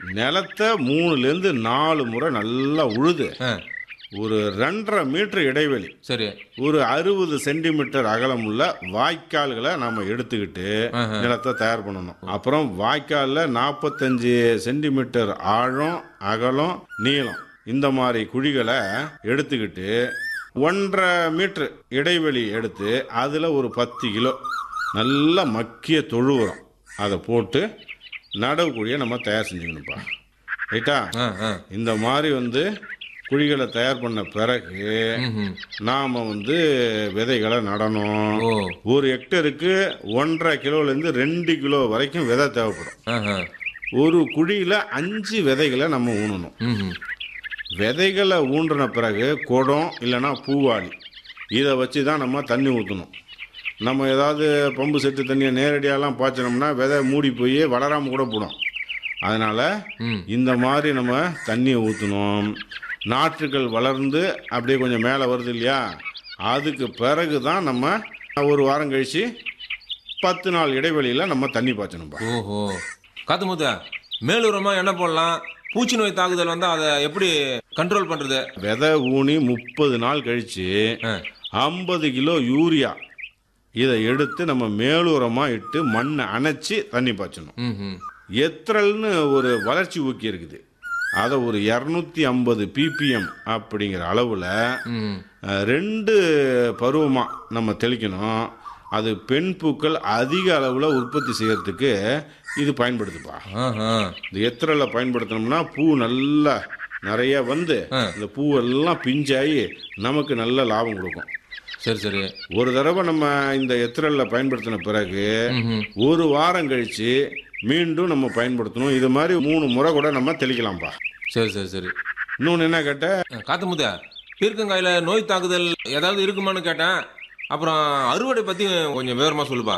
நிலத்தை மூணுலேருந்து நாலு முறை நல்லா உழுது ஆ, ஒரு ரெண்டரை மீட்டர் இடைவெளி சரி ஒரு அறுபது சென்டிமீட்டர் அகலமுள்ள வாய்க்கால்களை நாம எடுத்துக்கிட்டு நிலத்தை தயார் பண்ணணும் அப்புறம் வாய்க்காலில் நாற்பத்தஞ்சு சென்டிமீட்டர் ஆழம் அகலம் நீளம் இந்த மாதிரி குழிகளை எடுத்துக்கிட்டு ஒன்றரை மீட்டர் இடைவெளி எடுத்து அதில் ஒரு பத்து கிலோ நல்ல மக்கிய தொழு உரம் அதை போட்டு நடவு குழியை நம்ம தயார் செஞ்சுக்கணும்ப்பா ரைட்டா ஆ ஆ இந்த மாதிரி வந்து குழிகளை தயார் பண்ண பிறகு ம்ஹும். நாம வந்து விதைகளை நடணும் ஓ ஒரு ஹெக்டருக்கு ஒன்றரை கிலோலேருந்து ரெண்டு கிலோ வரைக்கும் விதை தேவைப்படும் ஆஹா. ஒரு குழியில் அஞ்சு விதைகளை நம்ம ஊனணும் ம்ஹும். விதைகளை ஊன்றின பிறகு குடம் இல்லைன்னா பூவாளி இதை வச்சு தான் நம்ம தண்ணி ஊற்றணும் நம்ம ஏதாவது பம்பு செட்டு தண்ணியை நேரடியாலாம் பாய்ச்சினோம்னா விதை மூடி போய் வளராமல் கூட போடும் அதனால் ம். இந்த மாதிரி நம்ம தண்ணியை ஊற்றணும் நாற்றுகள் வளர்ந்து அப்படியே கொஞ்சம் மேலே வருது இல்லையா அதுக்கு பிறகு தான் நம்ம ஒரு வாரம் கழித்து பத்து நாள் இடைவெளியில் நம்ம தண்ணி பாய்ச்சணும்ப்பா ஓஹோ காத்து மூத்த மேலுரமா என்ன போடலாம் பூச்சி நோய் தாக்குதல் வந்தா அதை எப்படி கண்ட்ரோல் பண்றது விதை ஊனி முப்பது நாள் கழித்து ஆ. ஐம்பது கிலோ யூரியா இதை எடுத்து நம்ம மேலுரமாக இட்டு மண்ணை அணைச்சி தண்ணி பாய்ச்சணும் ம்ஹும். எத்திரல்னு ஒரு வளர்ச்சி ஊக்கி இருக்குது அதை ஒரு இரநூத்தி ஐம்பது பிபிஎம் அப்படிங்கிற அளவில் ம். ரெண்டு பருவமாக நம்ம தெளிக்கணும் அது பெண் பூக்கள் அதிக அளவில் உற்பத்தி செய்யறதுக்கு இது பயன்படுதுப்பா ஆஹா. இந்த எத்திரலை பயன்படுத்தினோம்னா பூ நல்லா நிறைய வந்து இந்த பூவெல்லாம் பிஞ்சாகி நமக்கு நல்ல லாபம் கொடுக்கும் சரி சரி ஒரு தடவை நம்ம இந்த எத்திரலில் பயன்படுத்தின பிறகு ம்ஹும். ஒரு வாரம் கழிச்சு மீண்டும் நம்ம பயன்படுத்தணும் இது மாதிரி மூணு முறை கூட நம்ம தெளிக்கலாம்ப்பா சரி சரி சரி இன்னொன்று என்ன கேட்ட காத்து முத்த பீர்க்கங்காயில நோய் தாக்குதல் ஏதாவது இருக்குமான்னு கேட்டேன் அப்புறம் அறுவடை பத்தி கொஞ்சம் விவரமா சொல்லுப்பா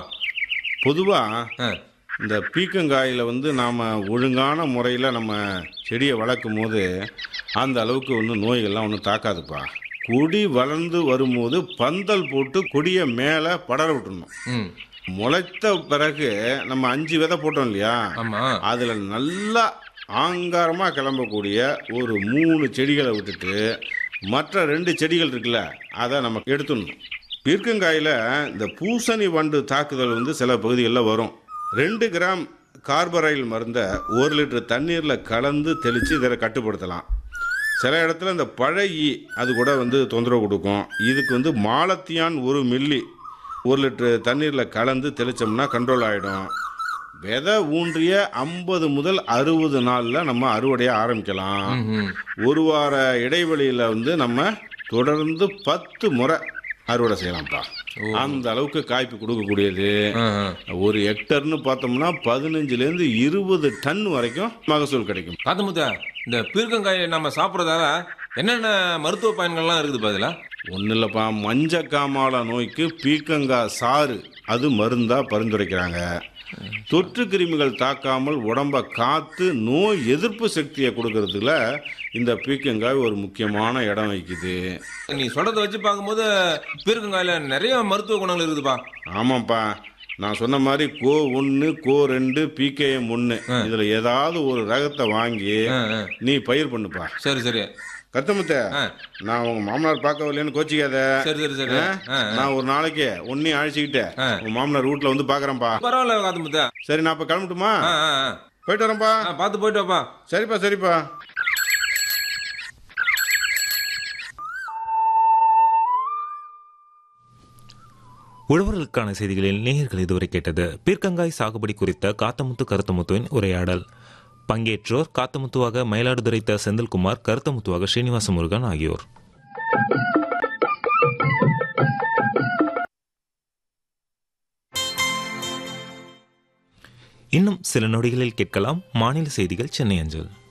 பொதுவாக ஆ. இந்த பீக்கங்காயில் வந்து நாம் ஒழுங்கான முறையில் நம்ம செடியை வளர்க்கும் போது அந்த அளவுக்கு ஒன்றும் நோய்கள்லாம் ஒன்றும் தாக்காதுப்பா கொடி வளர்ந்து வரும்போது பந்தல் போட்டு கொடியை மேலே படர விட்டுறணும் ம் முளைத்த பிறகு நம்ம அஞ்சு விதை போட்டோம் இல்லையா ஆமா அதில் நல்லா ஆங்காரமாக கிளம்பக்கூடிய ஒரு மூணு செடிகளை விட்டுட்டு மற்ற ரெண்டு செடிகள் இருக்குல்ல அதை நம்ம எடுத்துடணும் பீர்க்கங்காயில் இந்த பூசணி வண்டு தாக்குதல் வந்து சில பகுதிகளில் வரும் ரெண்டு கிராம் கார்பரைல் மருந்தை ஒரு லிட்டர் தண்ணீரில் கலந்து தெளித்து இதை கட்டுப்படுத்தலாம் சில இடத்துல இந்த பழையி அது கூட வந்து தொந்தரவு கொடுக்கும் இதுக்கு வந்து மாலத்தியான் ஒரு மில்லி ஒரு லிட்டர் தண்ணீரில் கலந்து தெளித்தோம்னா கண்ட்ரோல் ஆகிடும் விதை ஊன்றிய ஐம்பது முதல் அறுபது நாளில் நம்ம அறுவடையை ஆரம்பிக்கலாம் ம்ஹும். ஒரு வார இடைவெளியில் வந்து நம்ம தொடர்ந்து பத்து முறை அறுவடை செய்யலாம்ப்பா அந்த அளவுக்கு காய்ப்பு கொடுக்கக்கூடியது ஆ, ஆ. ஒரு ஹெக்டர்னு பார்த்தோம்னா பதினஞ்சுலேருந்து இருபது டன் வரைக்கும் மகசூல் கிடைக்கும் காத்து முத்த இந்த பீர்க்கங்காயை நம்ம சாப்பிட்றதால என்னென்ன மருத்துவ பயன்கள்லாம் இருக்குது பதிலா ஒன்றும் இல்லைப்பா மஞ்ச காமால நோய்க்கு பீக்கங்காய் சாறு அது மருந்தா பரிந்துரைக்கிறாங்க தொற்று கிருமிகள் தாக்காமல் உடம்ப காத்து நோய் எதிர்ப்பு சக்தியை கொடுக்கறதுல இந்த பீக்கங்காய் ஒரு முக்கியமான இடம் வகிக்குது நீ சொல்றத வச்சு பார்க்கும்போது பீர்க்கங்காயில நிறைய மருத்துவ குணங்கள் இருக்குதுப்பா ஆமாப்பா நான் சொன்ன மாதிரி கோ ஒன்று கோ ரெண்டு பிகேஎம் ஒன்று இதில் ஏதாவது ஒரு ரகத்தை வாங்கி ஆ, ஆ. நீ பயிர் பண்ணுப்பா சரி சரி கத்தமுத்த ஆ. நான் உங்க மாமனார் பார்க்க வரலன்னு கோச்சிக்காத சரி சரி சரி ஆ? ஆ, நான் ஒரு நாளைக்கு ஒன்னையும் அழைச்சிக்கிட்டு ஆ. உங்க மாமனார் வீட்ல வந்து பாக்குறேன்ப்பா பரவாயில்ல காத்து முத்த சரி நான் இப்ப கிளம்பட்டுமா ஆ ஆ ஆ. போயிட்டு வரேன்ப்பா ஆ பார்த்து போயிட்டு வாப்பா சரிப்பா சரிப்பா உழவர்களுக்கான செய்திகளில் நேயர்கள் இதுவரை கேட்டது பீர்க்கங்காய் சாகுபடி குறித்த காத்தமுத்து கருத்தமுத்துவின் உரையாடல் பங்கேற்றோர் காத்தமுத்துவாக மயிலாடுதுறை த செந்தில்குமார் கருத்தமுத்துவாக ஸ்ரீனிவாச முருகன் ஆகியோர் இன்னும் சில நொடிகளில் கேட்கலாம் மாநில செய்திகள் சென்னை அஞ்சல்